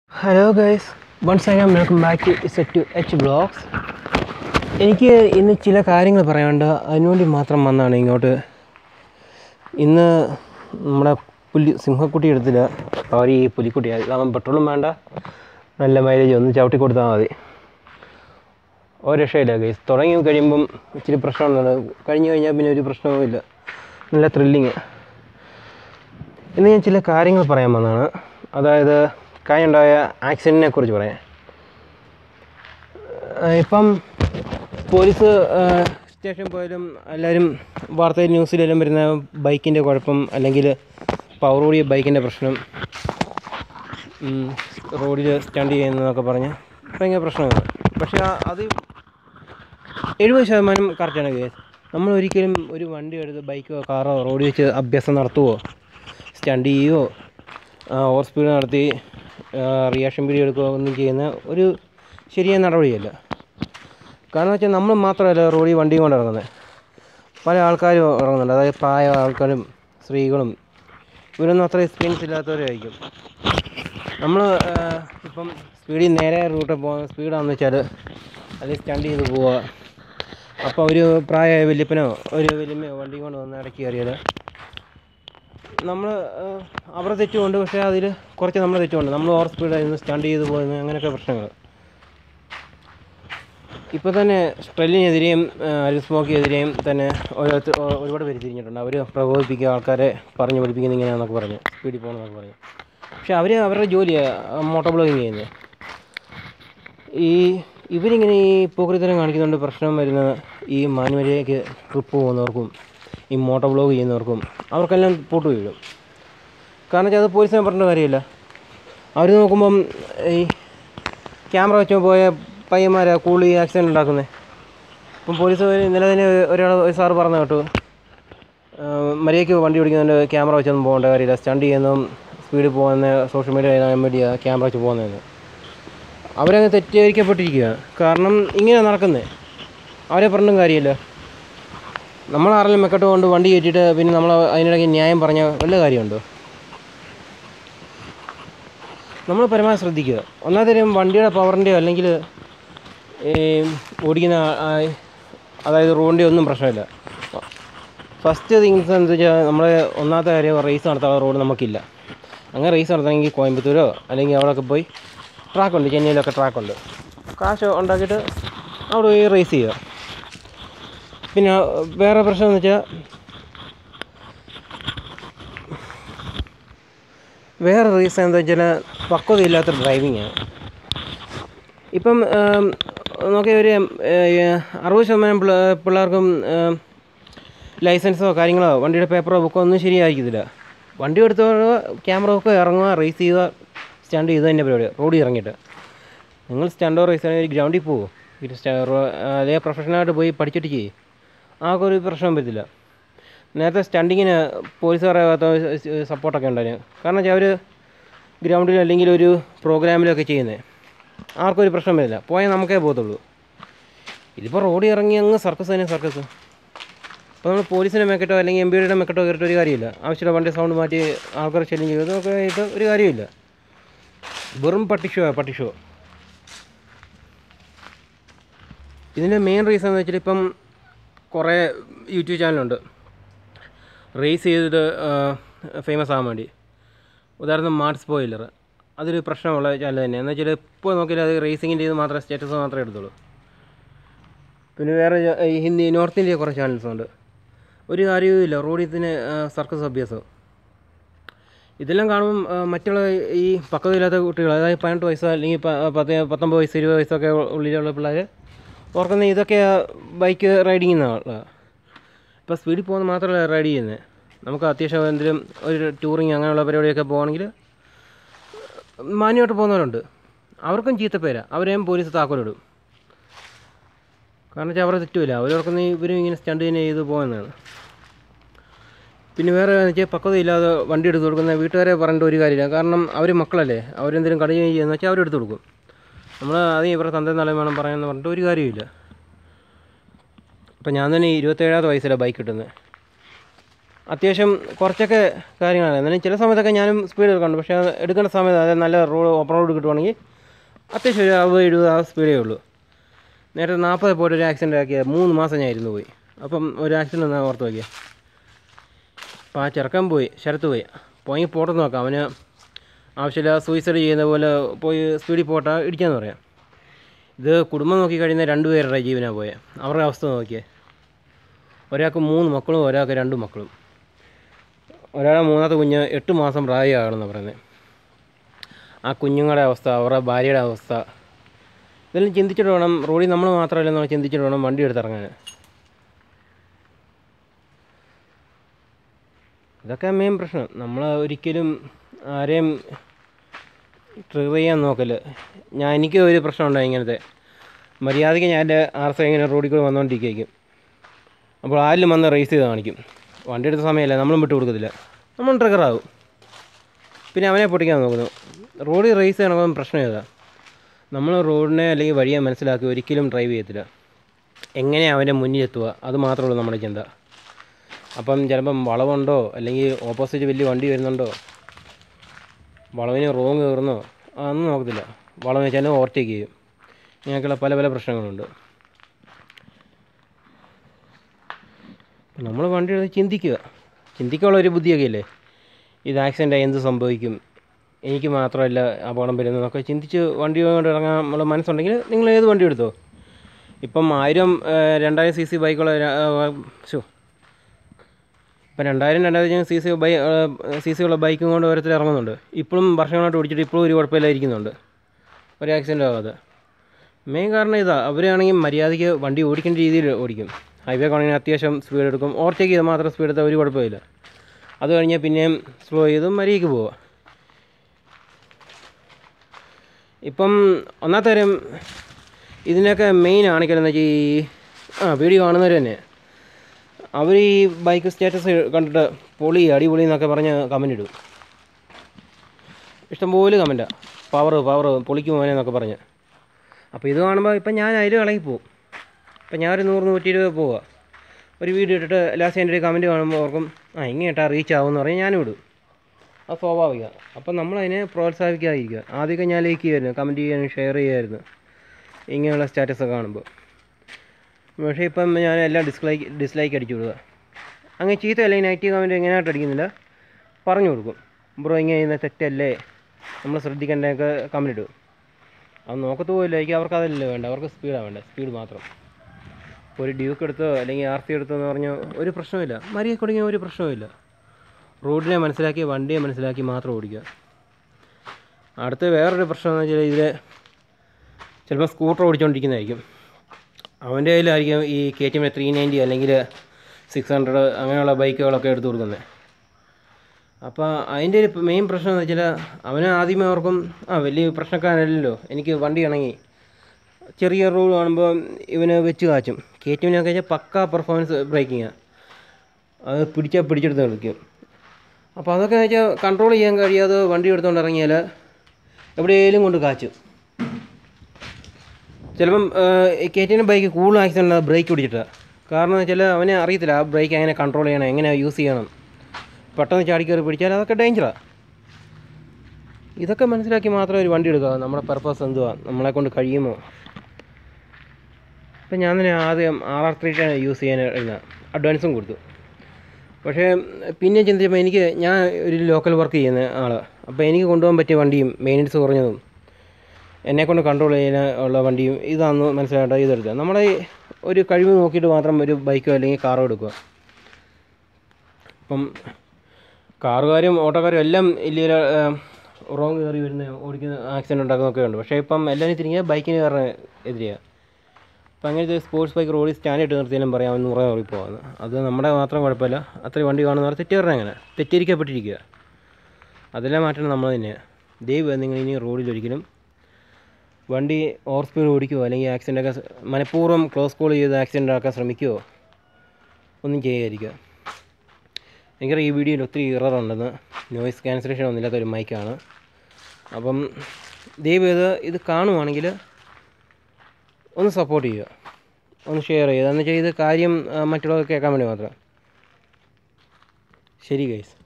hello guys once again welcome back to ഇസെറ്റ് to H blogs എനിക്ക് ഇന്ന് ചില കാര്യങ്ങൾ പറയാനുണ്ട് അതിനുവേണ്ടി മാത്രം വന്നാണ് ഇങ്ങോട്ട് ഇന്ന് നമ്മുടെ പുലി സിംഹക്കുട്ടി എടുത്തില്ല അവർ ഈ പുലിക്കുട്ടി അവൻ പെട്രോളും വേണ്ട നല്ല മൈലേജ് ഒന്ന് ചവിട്ടി കൊടുത്താൽ മതി ഒരു രക്ഷയില്ല ഗൈസ് തുടങ്ങി കഴിയുമ്പം ഇച്ചിരി പ്രശ്നമുണ്ട് കഴിഞ്ഞ് കഴിഞ്ഞാൽ പിന്നെ ഒരു പ്രശ്നവും ഇല്ല നല്ല ത്രില്ലിങ് ഇന്ന് ഞാൻ ചില കാര്യങ്ങൾ പറയാൻ വന്നതാണ് അതായത് കഴിഞ്ഞുണ്ടായ ആക്സിഡൻറ്റിനെ കുറിച്ച് പറയാം ഏഹ് ഇപ്പം പോലീസ് സ്റ്റേഷനിൽ പോയാലും എല്ലാവരും വാർത്തയിൽ ന്യൂസിലെല്ലാം വരുന്ന ബൈക്കിൻ്റെ കുഴപ്പം അല്ലെങ്കിൽ പവർ കൂടിയ ബൈക്കിൻ്റെ പ്രശ്നം റോഡിൽ സ്റ്റണ്ട് ചെയ്യുന്നതൊക്കെ പറഞ്ഞ് ഭയങ്കര പ്രശ്നമാണ് പക്ഷേ ആ- അത് എഴുപത് ശതമാനം കറക്റ്റാണ് കേസ് നമ്മൾ ഒരിക്കലും ഒരു വണ്ടി എടുത്ത് ബൈക്കോ കാറോ റോഡിൽ വെച്ച് അഭ്യാസം നടത്തുവോ സ്റ്റണ്ട് ചെയ്യുവോ ഓവർ സ്പീഡ് നടത്തി റിയാക്ഷൻ വീഡിയോ എടുക്കുകയോ ഒന്നും ചെയ്യുന്ന ഒരു ശരിയായ നടപടിയല്ല കാരണം വെച്ചാൽ നമ്മൾ മാത്രമല്ല റോഡിൽ വണ്ടിയും കൊണ്ട് ഇറങ്ങുന്നത് പല ആൾക്കാരും ഇറങ്ങുന്നുണ്ട് അതായത് പ്രായ ആൾക്കാരും സ്ത്രീകളും ഇവരൊന്നും അത്ര എക്സ്പീരിയൻസ് ഇല്ലാത്തവരായിരിക്കും നമ്മൾ ഇപ്പം സ്പീഡിൽ നേരെ റൂട്ടിൽ പോകുന്ന സ്പീഡാണെന്ന് വെച്ചാൽ അത് സ്റ്റണ്ട് ചെയ്ത് പോവുക അപ്പോൾ ഒരു പ്രായമായ വല്യപ്പനോ ഒരു വല്യമ്മയോ വണ്ടി കൊണ്ട് വന്ന് ഇടയ്ക്ക് കയറിയാൽ നമ്മൾ അവരുടെ തെറ്റുമുണ്ട് പക്ഷേ അതിൽ കുറച്ച് നമ്മുടെ തെറ്റുമുണ്ട് നമ്മൾ ഓവർ സ്പീഡായിരുന്നു സ്റ്റണ്ട് ചെയ്ത് പോകുന്നത് അങ്ങനെയൊക്കെ പ്രശ്നങ്ങൾ ഇപ്പോൾ തന്നെ സ്ട്രെല്ലിനെതിരെയും അരി സ്മോക്കിനെതിരെയും തന്നെ ഓരോരുത്തർ ഒ- ഒരുപാട് പേര് തിരിഞ്ഞിട്ടുണ്ട് അവർ പ്രകോപിപ്പിക്കുക ആൾക്കാരെ പറഞ്ഞു പഠിപ്പിക്കുന്ന ഇങ്ങനെയാണെന്നൊക്കെ പറഞ്ഞ് സ്പീഡിൽ പോകണമെന്നൊക്കെ പറഞ്ഞ് പക്ഷെ അവർ അവരുടെ ജോലിയാണ് മോട്ടോർ ബ്ലോഗിങ് ചെയ്യുന്നത് ഈ ഇവരിങ്ങനെ ഈ പോക്രിത്തരം കാണിക്കുന്നതുകൊണ്ട് പ്രശ്നം വരുന്നത് ഈ മാനുവലിലേക്ക് ട്രിപ്പ് പോകുന്നവർക്കും ഈ മോട്ടോർ ബ്ലോഗ് ചെയ്യുന്നവർക്കും അവർക്കെല്ലാം പൂട്ട് വീഴും കാരണം വെച്ചാൽ അത് പോലീസിനെ പറഞ്ഞിട്ട് കാര്യമില്ല അവർ നോക്കുമ്പം ഈ ക്യാമറ വെച്ച് പോയ പയ്യന്മാരാ കൂടുതൽ ഈ ആക്സിഡൻറ്റ് ഉണ്ടാക്കുന്നത് ഇപ്പം പോലീസ് ഇന്നലെ തന്നെ ഒരാൾ സാറ് പറഞ്ഞു കേട്ടു മര്യാദയ്ക്ക് വണ്ടി ഓടിക്കുന്നതുകൊണ്ട് ക്യാമറ വെച്ചൊന്നും പോകേണ്ട കാര്യമില്ല സ്റ്റണ്ട് ചെയ്യുന്നതും സ്പീഡിൽ പോകുന്ന സോഷ്യൽ മീഡിയ ചെയ്യാൻ വേണ്ടിയാണ് ക്യാമറ വെച്ച് പോകുന്നതെന്ന് അവരങ്ങ് തെറ്റിദ്ധരിക്കപ്പെട്ടിരിക്കുകയാണ് കാരണം ഇങ്ങനെ നടക്കുന്നത് അവരെ പറഞ്ഞിട്ടും കാര്യമില്ല നമ്മൾ ആരെങ്കിലും മെക്കട്ട് കൊണ്ട് വണ്ടി കയറ്റിയിട്ട് പിന്നെ നമ്മൾ അതിനിടയ്ക്ക് ന്യായം പറഞ്ഞ വല്ല കാര്യമുണ്ടോ നമ്മൾ പരമാവധി ശ്രദ്ധിക്കുക ഒന്നാമത്തെ കാര്യം വണ്ടിയുടെ പവറിൻ്റെയോ അല്ലെങ്കിൽ ഈ ഓടിക്കുന്ന ആ- അതായത് റോഡിൻ്റെ ഒന്നും പ്രശ്നമില്ല ഫസ്റ്റ് തിങ്സ് എന്താ വെച്ചാൽ നമ്മൾ ഒന്നാമത്തെ കാര്യം റേസ് നടത്താനുള്ള റോഡ് നമുക്കില്ല അങ്ങനെ റേസ് നടത്തണമെങ്കിൽ കോയമ്പത്തൂരോ അല്ലെങ്കിൽ അവിടെയൊക്കെ പോയി ട്രാക്കുണ്ട് ചെന്നൈയിലൊക്കെ ട്രാക്കുണ്ട് കാശ് ഉണ്ടാക്കിയിട്ട് അവിടെ പോയി റേസ് ചെയ്യുക പിന്നെ വേറെ പ്രശ്നം എന്ന് വെച്ചാൽ വേറെ റീസൺ എന്താ വെച്ചാൽ പക്വതയില്ലാത്ത ഡ്രൈവിങ്ങാണ് ഇപ്പം നോക്കിയ ഒരു ഏഹ്, അറുപത് ശതമാനം പിള്ള പിള്ളേർക്കും ഏഹ്, ലൈസൻസോ കാര്യങ്ങളോ വണ്ടിയുടെ പേപ്പറോ ബുക്കോ ഒന്നും ശരിയായിരിക്കത്തില്ല വണ്ടി എടുത്തോ ക്യാമറ ഒക്കെ ഇറങ്ങുക റേസ് ചെയ്യുക സ്റ്റാൻഡ് ചെയ്ത് തന്നെ പരിപാടി റോഡിൽ ഇറങ്ങിയിട്ട് നിങ്ങൾ സ്റ്റണ്ടോ റേസ് ആണെങ്കിൽ ഒരു ഗ്രൗണ്ടിൽ പോകുമോ അല്ലെങ്കിൽ പ്രൊഫഷണലായിട്ട് പോയി പഠിച്ചിട്ട് ചെയ്യും ആർക്കും ഒരു പ്രശ്നം വരത്തില്ല നേരത്തെ സ്റ്റണ്ടിങ്ങിന് പോലീസുകാരെ സപ്പോർട്ടൊക്കെ ഉണ്ടായിരുന്നു കാരണം വെച്ചാൽ അവർ ഗ്രൗണ്ടിൽ അല്ലെങ്കിൽ ഒരു പ്രോഗ്രാമിലൊക്കെ ചെയ്യുന്നത് ആർക്കും ഒരു പ്രശ്നം വരില്ല പോയാൽ നമുക്കേ പോകത്തുള്ളൂ ഇതിപ്പോൾ റോഡിൽ ഇറങ്ങി അങ്ങ് സർക്കസ് തന്നെ സർക്കസ് അപ്പോൾ നമ്മൾ പോലീസിനെ മെക്കെട്ടോ അല്ലെങ്കിൽ എം പിയുടെ മെക്കെട്ടോ കയറിയിട്ട് ഒരു കാര്യമില്ല ആവശ്യമുള്ള വണ്ടി സൗണ്ട് മാറ്റി ആൾക്കാരെ ശല്യം ചെയ്തതൊക്കെ ആയിട്ട് ഒരു കാര്യമില്ല വെറും പട്ടിഷോ പട്ടിഷോ ഇതിൻ്റെ മെയിൻ റീസൺ എന്ന് വെച്ചാൽ ഇപ്പം കുറേ യൂട്യൂബ് ചാനലുണ്ട് റേസ് ചെയ്തിട്ട് ഫേമസ് ആകാൻ വേണ്ടി ഉദാഹരണം മാർട്ട് സ്പോയിലർ അതൊരു പ്രശ്നമുള്ള ചാനൽ തന്നെ എന്ന് വെച്ചാൽ ഇപ്പോൾ നോക്കിയാൽ അത് റേസിങ്ങിൻ്റെ ഇത് മാത്രമേ സ്റ്റാറ്റസ് മാത്രമേ എടുത്തുള്ളൂ പിന്നെ വേറെ ചാ- ഈ ഹിന്ദി നോർത്ത് ഇന്ത്യ കുറേ ചാനൽസ് ഉണ്ട് ഒരു കാര്യവും ഇല്ല റോഡിൽ തന്നെ സർക്കസ് അഭ്യാസം ഇതെല്ലാം കാണുമ്പം ആ, മറ്റുള്ള ഈ പക്വതയില്ലാത്ത കുട്ടികൾ അതായത് പതിനെട്ട് വയസ്സോ അല്ലെങ്കിൽ പ- പത്ത് പത്തൊമ്പത് വയസ്സ് ഇരുപത് വയസ്സൊക്കെ ഉള്ളിലുള്ള പിള്ളേർ ഓർക്കുന്ന ഇതൊക്കെ ബൈക്ക് റൈഡിങ് എന്നുള്ള ഇപ്പോൾ സ്പീഡിൽ പോകുന്ന മാത്രമല്ല റൈഡ് ചെയ്യുന്നത് നമുക്ക് അത്യാവശ്യം എന്തെങ്കിലും ഒരു ടൂറിങ് അങ്ങനെയുള്ള പരിപാടിയൊക്കെ പോകുകയാണെങ്കിൽ മാന്യമായിട്ട് പോകുന്നവരുണ്ട് അവർക്കും ചീത്തപ്പേരാ അവരെയും പോലീസ് താക്കോലിടും കാരണം വെച്ചാൽ അവരെ തെറ്റുമില്ല അവരോർക്കുന്ന ഇവരും ഇങ്ങനെ സ്റ്റണ്ട് തന്നെ ചെയ്ത് പോകുന്നതാണ് പിന്നെ വേറെ എന്ന് വെച്ചാൽ പക്വതയില്ലാതെ വണ്ടി എടുത്ത് കൊടുക്കുന്ന വീട്ടുകാരെ പറഞ്ഞിട്ട് ഒരു കാര്യമില്ല കാരണം അവർ മക്കളല്ലേ അവരെന്തെങ്കിലും കട ചെയ്യുന്ന വെച്ചാൽ അവരെടുത്ത് കൊടുക്കും നമ്മൾ ആദ്യം ഇവരുടെ തന്ത നാളെ വേണം പറയാമെന്ന് പറഞ്ഞിട്ട് ഒരു കാര്യമില്ല ഇപ്പം ഞാൻ തന്നെ ഇരുപത്തേഴാമത്തെ വയസ്സിലാണ് ബൈക്ക് കിട്ടുന്നത് അത്യാവശ്യം കുറച്ചൊക്കെ കാര്യങ്ങളാണ് എന്നാലും ചില സമയത്തൊക്കെ ഞാനും സ്പീഡ് എടുക്കുന്നുണ്ട് പക്ഷേ അത് എടുക്കേണ്ട സമയത്ത് അതായത് നല്ല റോഡ് ഓപ്പൺ റോഡ് കിട്ടുവാണെങ്കിൽ അത്യാവശ്യം ഒരു അറുപത് എഴുപത് ആ സ്പീഡേ ഉള്ളൂ നേരത്തെ നാൽപ്പത് പോയിട്ട് ഒരു ആക്സിഡൻ്റ് ആക്കിയ മൂന്ന് മാസം ഞാൻ ഇരുന്ന് പോയി അപ്പം ഒരു ആക്സിഡൻ്റ് ഒന്ന് ഓർത്ത് നോക്കിയാൽ അപ്പോൾ ആ ചെറുക്കൻ പോയി ശരത്ത് പോയി പോയി പോട്ടെന്ന് നോക്കാം അവന് ആവശ്യമില്ല സൂയിസൈഡ് ചെയ്യുന്ന പോലെ പോയി സ്പീഡിൽ പോട്ടാ ഇടിക്കാന്ന് പറയാം ഇത് കുടുംബം നോക്കി കഴിയുന്ന രണ്ടുപേരുടെ ജീവനാണ് പോയത് അവരുടെ അവസ്ഥ നോക്കിയേ ഒരാൾക്ക് മൂന്ന് മക്കളും ഒരാൾക്ക് രണ്ട് മക്കളും ഒരാളെ മൂന്നാമത്തെ കുഞ്ഞ് എട്ട് മാസം പ്രായമാകണമെന്ന് പറയുന്നത് ആ കുഞ്ഞുങ്ങളുടെ അവസ്ഥ അവരുടെ ഭാര്യയുടെ അവസ്ഥ ഇതെല്ലാം ചിന്തിച്ചിട്ട് വേണം റോഡിൽ നമ്മൾ മാത്രമല്ല നമ്മൾ ചിന്തിച്ചിട്ട് വേണം വണ്ടി എടുത്തിറങ്ങാൻ ഇതൊക്കെ മെയിൻ പ്രശ്നം നമ്മൾ ഒരിക്കലും ആരെയും ട്രിഗർ ചെയ്യാൻ നോക്കല് ഞാൻ എനിക്ക് ഒരു പ്രശ്നമുണ്ടോ ഇങ്ങനത്തെ മര്യാദയ്ക്ക് ഞാൻ എൻ്റെ ആർസ ഇങ്ങനെ റോഡിൽ കൂടെ വന്നുകൊണ്ടിരിക്കും അപ്പോൾ ആരിലും വന്ന് റേസ് ചെയ്ത് കാണിക്കും വണ്ടി എടുത്ത സമയമല്ല നമ്മളും വിട്ടു കൊടുക്കത്തില്ല നമ്മൾ ട്രിഗറാകും പിന്നെ അവനെ പൊട്ടിക്കാൻ നോക്കുന്നു റോഡിൽ റേസ് ചെയ്യണമെന്ന് പ്രശ്നം ഏതാ നമ്മൾ റോഡിനെ അല്ലെങ്കിൽ വഴിയെ മനസ്സിലാക്കി ഒരിക്കലും ഡ്രൈവ് ചെയ്യത്തില്ല എങ്ങനെ അവൻ്റെ മുന്നിലെത്തുക അത് മാത്രമേ ഉള്ളൂ നമ്മുടെ ചിന്ത അപ്പം ചിലപ്പം വളവുണ്ടോ അല്ലെങ്കിൽ ഓപ്പോസിറ്റ് വലിയ വണ്ടി വരുന്നുണ്ടോ വളവിന് റോങ് കയറുന്നോ അതൊന്നും നോക്കത്തില്ല വളം വെച്ചാലും ഓവർടേക്ക് ചെയ്യും ഇങ്ങനെയൊക്കെയുള്ള പല പല പ്രശ്നങ്ങളുണ്ട് നമ്മൾ വണ്ടി എടുത്ത് ചിന്തിക്കുക ചിന്തിക്കാനുള്ള ഒരു ബുദ്ധിയൊക്കെ ഇല്ലേ ഇത് ആക്സിഡൻ്റ് ആയി എന്ത് സംഭവിക്കും എനിക്ക് മാത്രമല്ല അപകടം വരുന്നതൊക്കെ ചിന്തിച്ച് വണ്ടി കൊണ്ട് ഇറങ്ങാൻ നമ്മൾ മനസ്സുണ്ടെങ്കിൽ നിങ്ങൾ ഏത് വണ്ടി എടുത്തോ ഇപ്പം ആയിരം ഏഹ്, രണ്ടായിരം സി സി ബൈക്കുള്ള ഷോ ഇപ്പം രണ്ടായിരം രണ്ടായിരം C C by C C ഉള്ള ബൈക്കും കൊണ്ട് ഓരോരുത്തർ ഇറങ്ങുന്നുണ്ട് ഇപ്പോഴും വർഷങ്ങളായിട്ട് ഓടിച്ചിട്ട് ഇപ്പോഴും ഒരു കുഴപ്പമില്ല ഇരിക്കുന്നുണ്ട് ഒരു ആക്സിഡൻ്റ് ആകാതെ മെയിൻ കാരണം ഇതാ അവരാണെങ്കിൽ മര്യാദയ്ക്ക് വണ്ടി ഓടിക്കേണ്ട രീതിയിൽ ഓടിക്കും ഹൈവേ ആണെങ്കിൽ അത്യാവശ്യം സ്പീഡ് എടുക്കും ഓവർടേക്ക് ചെയ്ത് മാത്രം സ്പീഡ് എടുത്താൽ ഒരു കുഴപ്പമില്ല അത് കഴിഞ്ഞാൽ പിന്നെയും സ്ലോ ചെയ്ത് മര്യാദയ്ക്ക് പോവുക ഇപ്പം ഒന്നാമത്തെ കാര്യം ഇതിനൊക്കെ മെയിൻ ആണിക്കലെന്ന് വെച്ചാൽ ഈ ആ വീഡിയോ കാണുന്നവർ തന്നെ അവർ ഈ ബൈക്ക് സ്റ്റാറ്റസ് കണ്ടിട്ട് പൊളി അടിപൊളി എന്നൊക്കെ പറഞ്ഞ് കമൻ്റ് ഇടും ഇഷ്ടംപോലെ കമൻറ്റാണ് പവർ പവർ പൊളിക്കും മോനെ എന്നൊക്കെ പറഞ്ഞ് അപ്പോൾ ഇത് കാണുമ്പോൾ ഇപ്പം ഞാൻ അതിൽ ഇളകി പോകും ഇപ്പം ഞാൻ ഒരു നൂറ് നൂറ്റി ഇരുപത് പോവുക ഒരു വീഡിയോ ഇട്ടിട്ട് ലാസ്റ്റ് എൻ്റെ ഒരു കമൻറ്റ് കാണുമ്പോൾ ഓർക്കും ആ ഇങ്ങേട്ടാ റീച്ച് ആവുമെന്ന് പറഞ്ഞ് ഞാനും ഇടും അത് സ്വാഭാവിക അപ്പം നമ്മളതിനെ പ്രോത്സാഹിപ്പിക്കാതിരിക്കുക ആദ്യമൊക്കെ ഞാൻ ലൈക്ക് ചെയ്യുമായിരുന്നു കമൻറ്റ് ചെയ്യാനും ഷെയർ ചെയ്യുമായിരുന്നു ഇങ്ങനെയുള്ള സ്റ്റാറ്റസ് കാണുമ്പോൾ പക്ഷേ ഇപ്പം ഞാൻ എല്ലാം ഡിസ്ലൈക്ക് ഡിസ്ലൈക്ക് അടിച്ചു വിടുക അങ്ങനെ ചീത്ത അല്ലെങ്കിൽ നെഗറ്റീവ് കമൻറ്റ് എങ്ങനെയായിട്ട് അടിക്കുന്നില്ല പറഞ്ഞു കൊടുക്കും ബ്രോ ഇങ്ങനെ ചെയ്യുന്ന തെറ്റല്ലേ നമ്മൾ ശ്രദ്ധിക്കേണ്ടതൊക്കെ കമൻറ്റ് ഇടും അത് നോക്കത്ത് പോയില്ലായിരിക്കും അവർക്ക് അതല്ലേ വേണ്ട അവർക്ക് സ്പീഡാണ് വേണ്ടത് സ്പീഡ് മാത്രം ഇപ്പോൾ ഒരു ഡ്യൂക്ക് എടുത്തോ അല്ലെങ്കിൽ ആർ സി എടുത്തോ എന്ന് പറഞ്ഞാൽ ഒരു പ്രശ്നമില്ല മരിയ കൊടുങ്ങിയ ഒരു പ്രശ്നവുമില്ല റോഡിനെ മനസ്സിലാക്കി വണ്ടിയെ മനസ്സിലാക്കി മാത്രം ഓടിക്കുക അടുത്ത വേറൊരു പ്രശ്നം എന്ന് വെച്ചാൽ ഇതിൽ ചിലപ്പോൾ സ്കൂട്ടർ ഓടിച്ചുകൊണ്ടിരിക്കുന്നതായിരിക്കും അവൻ്റെ കയ്യിലായിരിക്കും ഈ K T M three ninety അല്ലെങ്കിൽ സിക്സ് ഹൺഡ്രഡ് അങ്ങനെയുള്ള ബൈക്കുകളൊക്കെ എടുത്തു കൊടുക്കുന്നത് അപ്പോൾ അതിൻ്റെ ഒരു മെയിൻ പ്രശ്നം എന്ന് വെച്ചാൽ അവന് ആദ്യമേ ഓർക്കും ആ വലിയ പ്രശ്നക്കാരനല്ലല്ലോ എനിക്ക് വണ്ടി ഇണങ്ങി ചെറിയ റോഡ് കാണുമ്പോൾ ഇവന് വെച്ച് കാച്ചും കെ ടി എമ്മിനൊക്കെ വെച്ചാൽ പക്കാ പെർഫോമൻസ് ബ്രേക്കിങ്ങാണ് അത് പിടിച്ചാൽ പിടിച്ചെടുത്ത് കളിക്കും അപ്പോൾ അതൊക്കെ എന്ന് വെച്ചാൽ കൺട്രോൾ ചെയ്യാൻ കഴിയാതെ വണ്ടി എടുത്തുകൊണ്ട് ഇറങ്ങിയാൽ എവിടെയെങ്കിലും കൊണ്ട് കാച്ചും ചിലപ്പം കെ ടി എം ബൈക്ക് കൂടുതൽ ആക്സിഡൻ്റ് ബ്രേക്ക് പിടിച്ചിട്ടാണ് കാരണം എന്ന് വെച്ചാൽ അവനെ അറിയത്തില്ല ആ ബ്രേക്ക് എങ്ങനെ കൺട്രോൾ ചെയ്യണം എങ്ങനെ യൂസ് ചെയ്യണം പെട്ടെന്ന് ചാടി കയറി പിടിച്ചാൽ അതൊക്കെ ഡേഞ്ചറാണ് ഇതൊക്കെ മനസ്സിലാക്കി മാത്രമേ ഒരു വണ്ടി എടുക്കുക നമ്മുടെ പർപ്പസ് എന്തുവാ നമ്മളെ കൊണ്ട് കഴിയുമോ ഇപ്പം ഞാൻ തന്നെ ആദ്യം ആർ ആർ ത്രീ യൂസ് ചെയ്യാൻ ഇരുന്ന അഡ്വാൻസും കൊടുത്തു പക്ഷേ പിന്നെ ചിന്തിച്ചപ്പോൾ എനിക്ക് ഞാൻ ഒരു ലോക്കൽ വർക്ക് ചെയ്യുന്ന ആളാണ് അപ്പോൾ എനിക്ക് കൊണ്ടുപോകാൻ പറ്റിയ വണ്ടിയും മെയിൻ്റനൻസ് കുറഞ്ഞതും എന്നെക്കൊണ്ട് കൺട്രോൾ ചെയ്യാൻ ഉള്ള വണ്ടിയും ഇതാണെന്ന് മനസ്സിലായിട്ട് ഇതെടുക്കുക നമ്മുടെ ഈ ഒരു കഴിവ് നോക്കിയിട്ട് മാത്രം ഒരു ബൈക്കോ അല്ലെങ്കിൽ കാറോ എടുക്കുക ഇപ്പം കാറുകാരും ഓട്ടോക്കാരും എല്ലാം ഇല്ലീഗൽ റോങ് കയറി വരുന്ന ഓടിക്കുന്ന ആക്സിഡൻറ്റ് ഉണ്ടാക്കുന്നൊക്കെ ഉണ്ട് പക്ഷേ ഇപ്പം എല്ലാവരും തിരിഞ്ഞാൽ ബൈക്കിന് കാരണം എതിരെയാണ് അപ്പം അങ്ങനത്തെ സ്പോർട്സ് ബൈക്ക് റോഡിൽ സ്റ്റാൻഡ് ഇട്ട് നിർത്തിയാലും പറയാം അവൻ നൂറ് കയറി പോകാമെന്ന് അത് നമ്മുടെ മാത്രം കുഴപ്പമില്ല അത്രയും വണ്ടി കാണുന്നവർ തെറ്റ് പറഞ്ഞാൽ അങ്ങനെ തെറ്റിദ്ധരിക്കപ്പെട്ടിരിക്കുക അതെല്ലാം മാറ്റണം നമ്മൾ തന്നെയാണ് ദൈവം നിങ്ങൾ ഇനി റോഡിൽ ഒരിക്കലും വണ്ടി ഓവർ സ്പീഡ് ഓടിക്കുമോ അല്ലെങ്കിൽ ആക്സിഡൻ്റ് ഒക്കെ മനഃപൂർവ്വം ക്ലോസ് കോൾ ചെയ്ത് ആക്സിഡൻ്റ് ആക്കാൻ ശ്രമിക്കുമോ ഒന്നും ചെയ്യാതിരിക്കുക എനിക്കറിയാം ഈ വീഡിയോയിൽ ഒത്തിരി ഇറർ ഉണ്ടെന്ന് നോയിസ് ക്യാൻസലേഷൻ ഒന്നുമില്ലാത്ത ഒരു മൈക്കാണ് അപ്പം ദയവ് ഇത് ഇത് കാണുവാണെങ്കിൽ ഒന്ന് സപ്പോർട്ട് ചെയ്യുക ഒന്ന് ഷെയർ ചെയ്യുക എന്ന് വെച്ചാൽ ഇത് കാര്യം ആ, മറ്റുള്ളവർക്ക് കേൾക്കാൻ വേണ്ടി മാത്രം ശരി ഗൈസ്